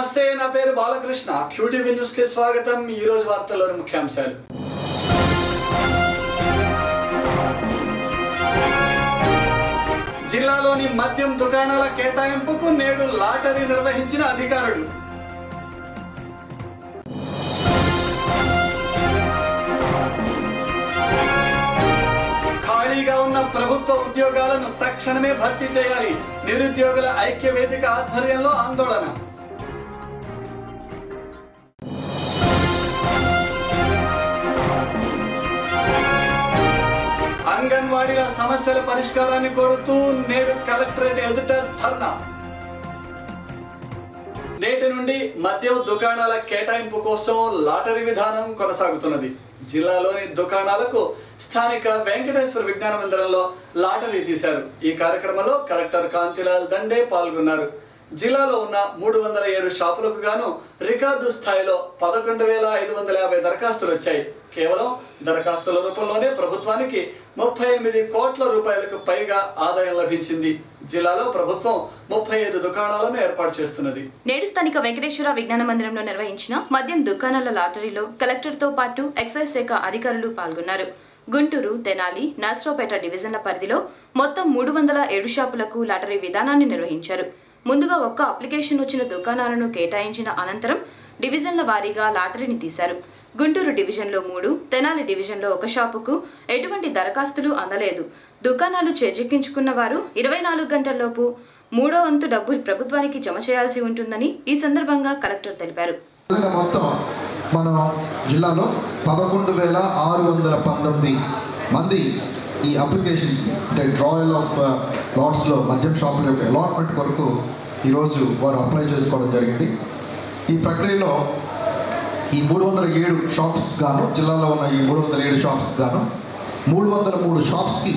నమస్తే నా పేరు బాలకృష్ణ క్యూటీవీ న్యూస్ కి స్వాగతం ఈ రోజు వార్తల్లోని ముఖ్యాంశాలు జిల్లాలోని మద్యం దుకాణాల కేటాయింపుకు నేడు లాటరీ నిర్వహించిన అధికారులు ఖాళీగా ఉన్న ప్రభుత్వ ఉద్యోగాలను తక్షణమే భర్తీ చేయాలి నిరుద్యోగుల ఐక్య వేదిక ఆధ్వర్యంలో ఆందోళన అంగన్వాడీల సమస్యల పరిష్కారాన్ని కోరుతూ నేడు కలెక్టరేట్ ఎదుట ధర్నా నేటి నుండి మద్యం దుకాణాల కేటాయింపు కోసం లాటరీ విధానం కొనసాగుతున్నది జిల్లాలోని దుకాణాలకు స్థానిక వెంకటేశ్వర విజ్ఞాన మందిరంలో లాటరీ తీశారు ఈ కార్యక్రమంలో కలెక్టర్ కాంతిలాల్ దండే పాల్గొన్నారు జిల్లాలో ఉన్న మూడు వందల ఏడు షాపులకు గాను రికార్డు స్థాయిలో పదకొండు వేల ఐదు వందల యాభై దరఖాస్తులు వచ్చాయి కేవలం దరఖాస్తుల రూపంలోనే ప్రభుత్వానికి ముప్పై ఎనిమిది కోట్ల రూపాయలకు పైగా ఆదాయం లభించింది జిల్లాలో ప్రభుత్వం ముప్పై ఐదు దుకాణాలను ఏర్పాటు చేస్తున్నది నేడు స్థానిక వెంకటేశ్వర విజ్ఞాన మందిరంలో నిర్వహించిన మద్యం దుకాణాల లాటరీలో కలెక్టర్తో పాటు ఎక్సైజ్ శాఖ అధికారులు పాల్గొన్నారు గుంటూరు తెనాలి నర్సరావుపేట డివిజన్ల పరిధిలో మొత్తం మూడు వందల ఏడు షాపులకు లాటరీ విధానాన్ని నిర్వహించారు ముందుగా ఒక్క అప్లికేషన్ వచ్చిన దుకాణాలను కేటాయించిన అనంతరం డివిజన్ల వారీగా లాటరీని తీశారు గుంటూరు డివిజన్లో మూడు తెనాలి డివిజన్లో ఒక షాపుకు ఎటువంటి దరఖాస్తులు అందలేదు దుకాణాలు చేజెక్కించుకున్న వారు ఇరవై నాలుగు గంటల్లోపు మూడో వంతు డబ్బు ప్రభుత్వానికి జమ చేయాల్సి ఉంటుందని ఈ సందర్భంగా కలెక్టర్ తెలిపారు విధంగా మొత్తం మనం జిల్లాలో పదకొండు వేల ఆరు వందల పంతొమ్మిది మంది ఈ అప్లికేషన్స్ అంటే డ్రాయల్ ఆఫ్ లాట్స్లో మద్యం షాపుల యొక్క అలాట్మెంట్ కొరకు ఈరోజు వారు అప్లై చేసుకోవడం జరిగింది ఈ ప్రక్రియలో ఈ మూడు వందల ఏడు షాప్స్ గాను జిల్లాలో ఉన్న ఈ మూడు వందల ఏడు షాప్స్ గాను మూడు వందల మూడు షాప్స్కి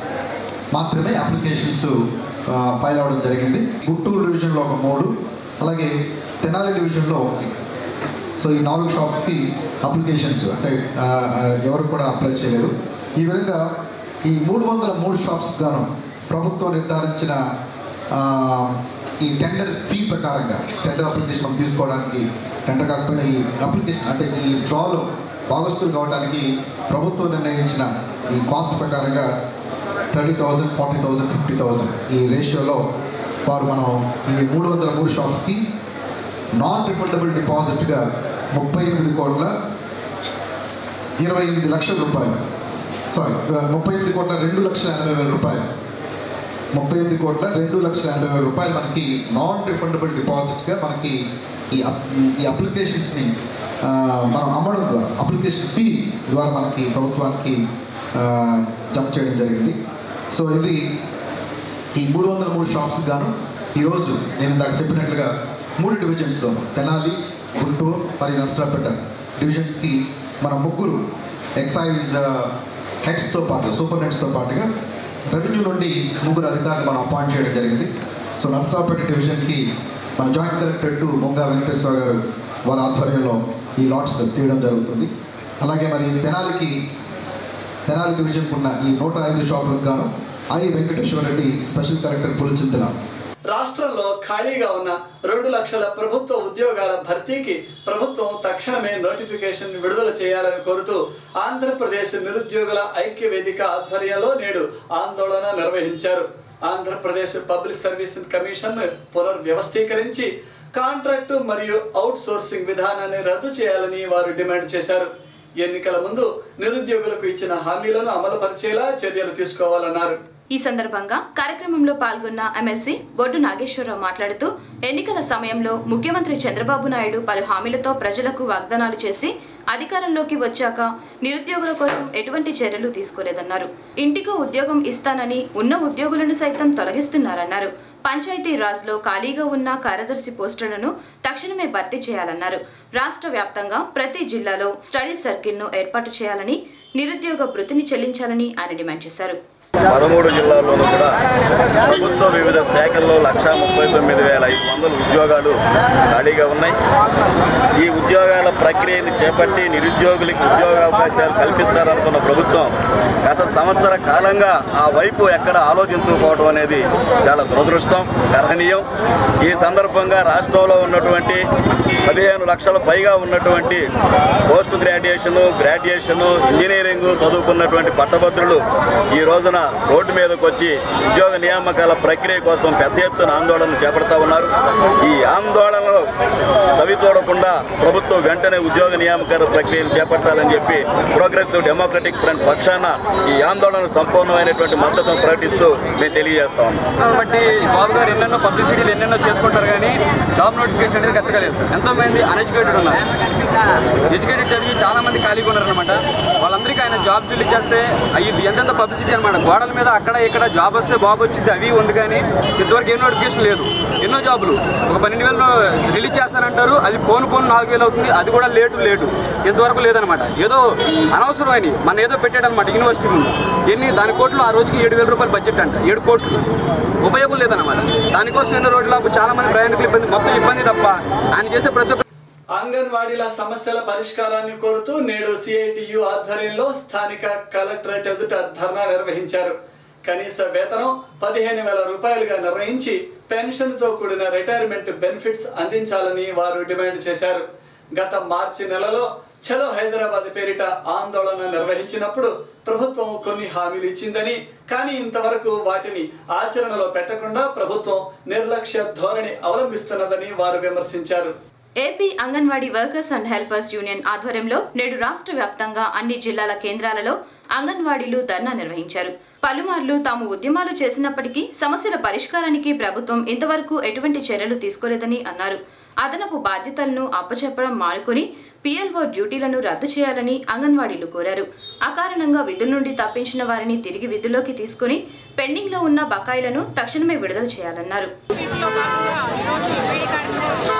మాత్రమే అప్లికేషన్స్ ఫైల్ అవ్వడం జరిగింది గుంటూరు డివిజన్లో ఒక మూడు అలాగే తెనాలి డివిజన్లో ఒకటి సో ఈ నాలుగు షాప్స్కి అప్లికేషన్స్ అంటే ఆ, ఆ, ఎవరు కూడా అప్లై చేయలేదు ఈ విధంగా ఈ మూడు వందల మూడు షాప్స్ గాను ప్రభుత్వం నిర్ధారించిన ఆ, ఈ టెండర్ ఫీ ప్రకారంగా టెండర్ అప్లికేషన్ మనం తీసుకోవడానికి టెండర్ కాకపోయినా ఈ అప్లికేషన్ అంటే ఈ డ్రాలో భాగస్తులు కావడానికి ప్రభుత్వం నిర్ణయించిన ఈ కాస్ట్ ప్రకారంగా thirty thousand forty thousand fifty thousand ఈ రేషియోలో వారు మనం ఈ మూడు వందల మూడు షాప్స్కి నాన్ రిఫండబుల్ డిపాజిట్గా ముప్పై ఎనిమిది కోట్ల ఇరవై ఎనిమిది లక్షల రూపాయలు సారీ ముప్పై ఎనిమిది కోట్ల రెండు లక్షల ఎనభై వేల రూపాయలు ముప్పై ఎనిమిది కోట్ల రెండు లక్షల ఎనభై వేల రూపాయలు మనకి నాన్ రిఫండబుల్ డిపాజిట్గా మనకి ఈ అప్- ఈ అప్లికేషన్స్ని ఆ, మనం అమ్మడం ద్వారా అప్లికేషన్ ఫీ ద్వారా మనకి ప్రభుత్వానికి ఆ, జమ చేయడం జరిగింది సో ఇది ఈ మూడు వందల మూడు షాప్స్ గాను ఈరోజు నేను ఇందాక చెప్పినట్లుగా మూడు డివిజన్స్లో తెనాలి గుంటూరు మరియు నర్సరాపేట డివిజన్స్కి మన ముగ్గురు ఎక్సైజ్ హెడ్స్తో పాటు సూపరింటెండెంట్స్తో పాటుగా రెవెన్యూ నుండి ముగ్గురు అధికారులు మనం అపాయింట్ చేయడం జరిగింది సో నర్సరాపేట డివిజన్కి మన joint collector two Munga Venkateswara garu వారి ఆధ్వర్యంలో ఈ లాట్స్ తీయడం జరుగుతుంది అలాగే మరి తెనాలికి తెనాలి డివిజన్కు ఉన్న ఈ నూట ఐదు షాపులకు గాను I Venkateswara Reddy special collector Pulichintala రాష్ట్రంలో ఖాళీగా ఉన్న రెండు లక్షల ప్రభుత్వ ఉద్యోగాల భర్తీకి ప్రభుత్వం తక్షణమే నోటిఫికేషన్ విడుదల చేయాలని కోరుతూ ఆంధ్రప్రదేశ్ నిరుద్యోగుల ఐక్య వేదిక ఆధ్వర్యంలో నేడు ఆందోళన నిర్వహించారు ఆంధ్రప్రదేశ్ పబ్లిక్ సర్వీస్ కమిషన్ పునర్వ్యవస్థీకరించి కాంట్రాక్టు మరియు అవుట్ సోర్సింగ్ విధానాన్ని రద్దు చేయాలని వారు డిమాండ్ చేశారు ఎన్నికల ముందు నిరుద్యోగులకు ఇచ్చిన హామీలను అమలు పరిచేలా చర్యలు తీసుకోవాలన్నారు ఈ సందర్భంగా కార్యక్రమంలో పాల్గొన్న ఎమ్మెల్సీ బొడ్డు నాగేశ్వరరావు మాట్లాడుతూ ఎన్నికల సమయంలో ముఖ్యమంత్రి చంద్రబాబు నాయుడు పలు హామీలతో ప్రజలకు వాగ్దానాలు చేసి అధికారంలోకి వచ్చాక నిరుద్యోగుల కోసం ఎటువంటి చర్యలు తీసుకోలేదన్నారు ఇంటికో ఉద్యోగం ఇస్తానని ఉన్న ఉద్యోగులను సైతం తొలగిస్తున్నారన్నారు పంచాయతీ రాజ్లో ఖాళీగా ఉన్న కార్యదర్శి పోస్టులను తక్షణమే భర్తీ చేయాలన్నారు రాష్ట్ర వ్యాప్తంగా ప్రతి జిల్లాలో స్టడీ సర్కిల్ను ఏర్పాటు చేయాలని నిరుద్యోగ భృతిని చెల్లించాలని ఆయన డిమాండ్ చేశారు పదమూడు జిల్లాల్లోనూ కూడా ప్రభుత్వ వివిధ శాఖల్లో లక్ష ముప్పై తొమ్మిది వేల ఐదు వందల ఉద్యోగాలు ఖాళీగా ఉన్నాయి ఈ ఉద్యోగాల ప్రక్రియని చేపట్టి నిరుద్యోగులకు ఉద్యోగ అవకాశాలు కల్పిస్తారనుకున్న ప్రభుత్వం గత సంవత్సర కాలంగా ఆ వైపు ఎక్కడ ఆలోచించకపోవడం అనేది చాలా దురదృష్టం గర్హనీయం ఈ సందర్భంగా రాష్ట్రంలో ఉన్నటువంటి పదిహేను లక్షల పైగా ఉన్నటువంటి పోస్ట్ గ్రాడ్యుయేషన్ గ్రాడ్యుయేషన్ ఇంజనీరింగ్ చదువుకున్నటువంటి పట్టభద్రులు ఈ రోజున రోడ్డు మీదకి వచ్చి ఉద్యోగ నియామకాల ప్రక్రియ కోసం పెద్ద ఎత్తున ఆందోళన చేపడతా ఉన్నారు ఈ ఆందోళనలో సవి చూడకుండా ప్రభుత్వం వెంటనే ఉద్యోగ నియామకాల ప్రక్రియను చేపట్టాలని చెప్పి ప్రోగ్రెసివ్ డెమోక్రటిక్ ఫ్రంట్ పక్షాన ఈ ఆందోళన సంపూర్ణమైనటువంటి మద్దతును ప్రకటిస్తూ మేము తెలియజేస్తా ఉన్నాం కాబట్టి బాబు గారు ఎన్నెన్నో పబ్లిసిటీలు ఎన్నెన్నో చేసుకుంటారు కానీ జాబ్ నోటిఫికేషన్ అనేది కరెక్ట్గా లేదు ఎంతో మంది అన్ఎడ్యుకేటెడ్ ఉన్నారు ఎడ్యుకేటెడ్ చదివి చాలా మంది ఖాళీగా ఉన్నారనమాట వాళ్ళందరికీ ఆయన జాబ్స్ రిలీజ్ చేస్తే ఇది ఎంతెంత పబ్లిసిటీ అనమాట గోడల మీద అక్కడ ఇక్కడ జాబ్ వస్తే బాబు వచ్చింది అవి ఉంది కానీ ఇంతవరకు ఏ నోటిఫికేషన్ లేదు ఎన్నో జాబులు ఒక పన్నెండు వేలు రిలీజ్ చేస్తారంటారు అది పోను పోను నాలుగు వేలు అవుతుంది అది కూడా లేటు లేటు ఇంతవరకు లేదనమాట ఏదో అనవసరమైన మన ఏదో పెట్టాడనమాట యూనివర్సిటీ ముందు ఎన్ని దాని కోట్లు ఆ రోజుకి ఏడు వేల రూపాయలు బడ్జెట్ అంట ఏడు కోట్లు ఉపయోగం లేదన్నమాట దానికోసం ఎన్నో రోడ్లకు చాలా మంది ప్రయాణికులు ఇబ్బంది మొత్తం ఇబ్బంది తప్ప ఆయన చేసే ప్రతి ఒక్క అంగన్వాడీల సమస్యల పరిష్కారాన్ని కోరుతూ నేడు సిఐటియు ఆధ్వర్యంలో స్థానిక కలెక్టరేట్ ఎదుట ధర్నా నిర్వహించారు కనీస వేతనం పదిహేను వేల రూపాయలుగా నిర్ణయించి పెన్షన్తో కూడిన రిటైర్మెంట్ బెనిఫిట్స్ అందించాలని వారు డిమాండ్ చేశారు గత మార్చి నెలలో చలో హైదరాబాద్ పేరిట ఆందోళన నిర్వహించినప్పుడు ప్రభుత్వం కొన్ని హామీలు ఇచ్చిందని కానీ ఇంతవరకు వాటిని ఆచరణలో పెట్టకుండా ప్రభుత్వం నిర్లక్ష్య ధోరణి అవలంబిస్తున్నదని వారు విమర్శించారు AP anganwadi workers and helpers union ఆధ్వర్యంలో నేడు రాష్ట్ర వ్యాప్తంగా అన్ని జిల్లాల కేంద్రాలలో అంగన్వాడీలు ధర్నా నిర్వహించారు పలుమార్లు తాము ఉద్యమాలు చేసినప్పటికీ సమస్యల పరిష్కారానికి ప్రభుత్వం ఇంతవరకు ఎటువంటి చర్యలు తీసుకోలేదని అన్నారు అదనపు బాధ్యతలను అప్పచెప్పడం మానుకొని పిఎల్ఓ డ్యూటీలను రద్దు చేయాలని అంగన్వాడీలు కోరారు అకారణంగా విధుల నుండి తప్పించిన వారిని తిరిగి విధుల్లోకి తీసుకుని పెండింగ్లో ఉన్న బకాయిలను తక్షణమే విడుదల చేయాలన్నారు వీటిలో భాగంగా ఈరోజు వేడి కార్యక్రమం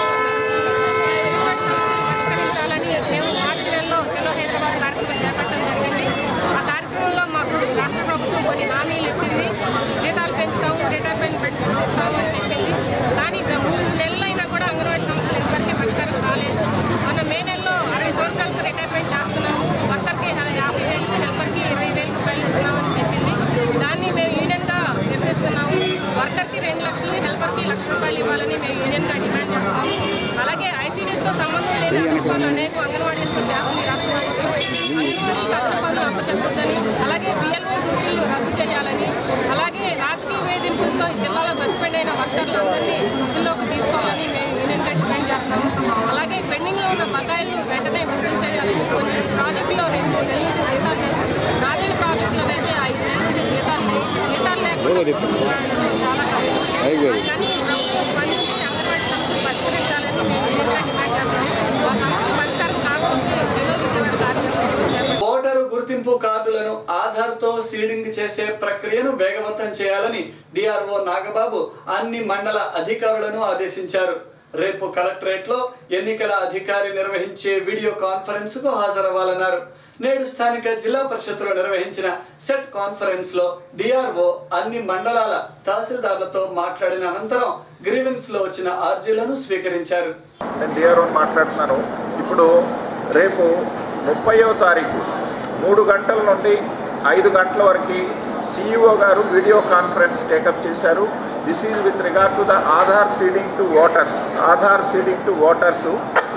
పరిష్కరించాలని మేము మార్చి నెలలో చలో హైదరాబాద్ కార్యక్రమం చేపట్టడం జరిగింది ఆ కార్యక్రమంలో మాకు రాష్ట్ర ప్రభుత్వం కొన్ని హామీలు ఇచ్చింది జీతాలు పెంచుతాము రిటైర్మెంట్ బెనిఫిట్స్ ఇస్తాము అని చెప్పింది కానీ ఇంకా మూడు నెలలైనా కూడా అంగన్వాడీ సమస్యలు ఇంతవరకు పరిష్కారం కాలేదు మన మే నెలలో అరవై సంవత్సరాలకు రిటైర్మెంట్ చేస్తున్నాము వర్కర్కి యాభై వేలకు హెల్పర్కి ఇరవై వేల రూపాయలు ఇస్తున్నామని చెప్పింది దాన్ని మేము యూనియన్గా నిరసిస్తున్నాము వర్కర్కి రెండు లక్షలు హెల్పర్కి లక్ష రూపాయలు ఇవ్వాలని మేము యూనియన్గా డిమాండ్ చేస్తాము అలాగే ఐసీడీస్తో సంబంధం లేని అధికారులు అనేక అంగన్వాడీలకు చేస్తుంది రాష్ట్ర ప్రభుత్వం అంగన్వాడీలకు అదన పనులు అప్పచెప్పొద్దని అలాగే బిఎల్ఓ డ్యూటీలు రద్దు చేయాలని అలాగే రాజకీయ వేధింపులతో ఈ జిల్లాలో సస్పెండ్ అయిన వర్కర్లందరినీ విధుల్లోకి తీసుకోవాలని మేము యూనియన్గా డిమాండ్ చేస్తాము అలాగే పెండింగ్లో ఉన్న బకాయిలు వెంటనే విడుదల చేయాలని కొన్ని ప్రాజెక్టులో రెండు మూడు నెలల నుంచి జీతాలు లేదు నాలుగేళ్ళ ప్రాజెక్టులో అయితే ఐదు నెలల నుంచి జీతాలు లేవు జీతాలు లేకుండా చాలా కష్టం కానీ ప్రభుత్వం స్పందించి అంగన్వాడీ సమస్యలు పరిష్కరించాలని మేము యూనియన్గా డిమాండ్ చేస్తాము ఆ సమస్యలు పరిష్కారం కాకపోతే జిల్లా విజయవాడ కార్యక్రమం చేపట్టాము ఓటరు గుర్తింపు కార్డులను ఆధార్తో సీడింగ్ చేసే ప్రక్రియను వేగవంతం చేయాలని డిఆర్ఓ నాగబాబు అన్ని మండల అధికారులను ఆదేశించారు రేపు కలెక్టరేట్లో ఎన్నికల అధికారి నిర్వహించే వీడియో కాన్ఫరెన్స్ కు హాజరవ్వాలన్నారు నేడు స్థానిక జిల్లా పరిషత్తులో నిర్వహించిన సెట్ కాన్ఫరెన్స్ లో డిఆర్ఓ అన్ని మండలాల తహసీల్దార్లతో మాట్లాడిన అనంతరం గ్రీవెన్స్ లో వచ్చిన ఆర్జీలను స్వీకరించారు నేను డిఆర్ఓ మాట్లాడుతున్నాను ఇప్పుడు రేపు ముప్పయో తారీఖు మూడు గంటల నుండి ఐదు గంటల వరకు CEO garu video conference take up చేశారు this is with regard to the Aadhaar seeding to voters Aadhaar seeding to voters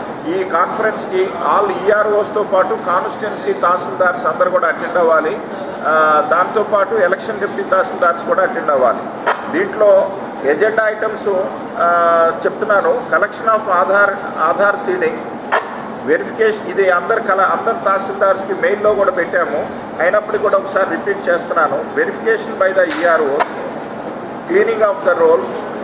ఈ కాన్ఫరెన్స్కి ఆల్ ఈఆర్ఓస్తో పాటు కాన్స్టిట్యున్సీ తహసీల్దార్స్ అందరు కూడా అటెండ్ అవ్వాలి ఆ, దాంతోపాటు ఎలక్షన్ డిప్యూటీ తహసీల్దార్స్ కూడా అటెండ్ అవ్వాలి దీంట్లో ఎజెండా ఐటమ్స్ చెప్తున్నాను collection of Aadhaar Aadhaar seeding verification ఇది అందరు కల అందరు తహసీల్దార్స్కి మెయిల్లో కూడా పెట్టాము అయినప్పటికీ కూడా ఒకసారి రిపీట్ చేస్తున్నాను verification by the EROs cleaning of the roll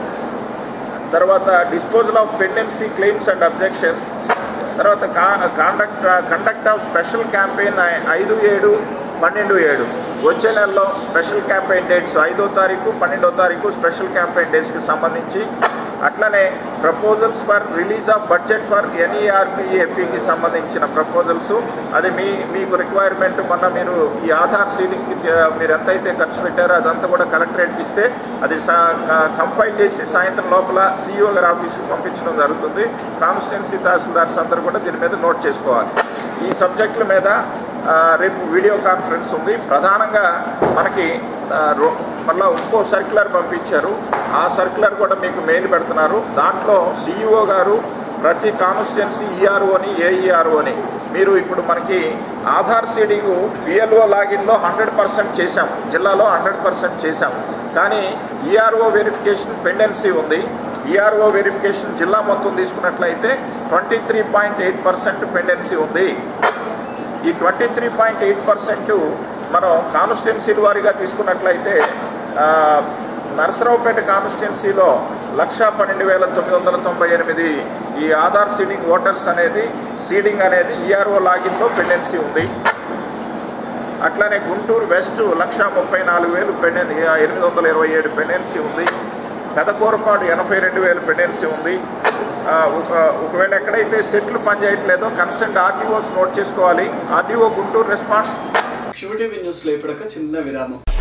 తర్వాత disposal of pendency claims and objections తర్వాత conduct conduct of special campaign ఐదు ఏడు పన్నెండు ఏడు వచ్చే నెలలో స్పెషల్ క్యాంపెయిన్ డేట్స్ ఐదో తారీఖు పన్నెండో తారీఖు స్పెషల్ క్యాంపెయిన్ డేట్స్కి సంబంధించి అట్లనే proposals for release of budget for ఎన్ఈఆర్పిఏపికి సంబంధించిన ప్రపోజల్స్ అది మీ మీకు రిక్వైర్మెంట్ మొన్న మీరు ఈ ఆధార్ సీలింగ్కి మీరు ఎంతైతే ఖర్చు పెట్టారో అదంతా కూడా కలెక్టరేట్కి ఇస్తే అది కంఫైల్ చేసి సాయంత్రం లోపల సిఇఓ గారి ఆఫీస్కి పంపించడం జరుగుతుంది కాన్స్టిట్యున్సీ తహసీల్దార్స్ అందరూ కూడా దీని మీద నోట్ చేసుకోవాలి ఈ సబ్జెక్టుల మీద ఆ, రేపు వీడియో కాన్ఫరెన్స్ ఉంది ప్రధానంగా మనకి ఆ, రో- మళ్ళా ఇంకో సర్క్యులర్ పంపించారు ఆ సర్క్యులర్ కూడా మీకు మెయిల్ పెడుతున్నారు దాంట్లో సిఇఓ గారు ప్రతి కాన్స్టిట్యున్సీ ఈఆర్ఓని ఏఈఆర్ఓని మీరు ఇప్పుడు మనకి ఆధార్ సీడింగ్ బిఎల్ఓ లాగిన్లో హండ్రెడ్ పర్సెంట్ చేశాం జిల్లాలో హండ్రెడ్ పర్సెంట్ చేశాం కానీ ఈఆర్ఓ వెరిఫికేషన్ పెండెన్సీ ఉంది ఈఆర్ఓ వెరిఫికేషన్ జిల్లా మొత్తం తీసుకున్నట్లయితే twenty three point eight percent pendency ఉంది ఈ twenty three point eight percent మనం కాన్స్టిట్యున్సీల వారీగా తీసుకున్నట్లయితే ఆ, నరసరావుపేట కాన్స్టిట్యున్సీలో లక్ష పన్నెండు వేల తొమ్మిది వందల తొంభై ఎనిమిది ఈ ఆధార్ సీడింగ్ ఓటర్స్ అనేది సీడింగ్ అనేది ఈఆర్ఓ లాగిన్లో పెండెన్సీ ఉంది అట్లానే గుంటూరు వెస్ట్ లక్ష ముప్పై నాలుగు వేలు పెండెన్ ఎనిమిది వందల ఇరవై ఏడు పెండెన్సీ ఉంది పెదకూరపాడు ఎనభై రెండు వేలు పెండెన్సీ ఉంది ఆ, ఒక ఒకవేళ ఎక్కడైతే సెట్లు పనిచేయట్లేదో కన్సెంట్ ఆర్డీఓస్ నోట్ చేసుకోవాలి ఆర్డీఓ గుంటూరు రెస్పాండ్ క్యూటీవీ న్యూస్లో ఇప్పుడొక చిన్న విరామం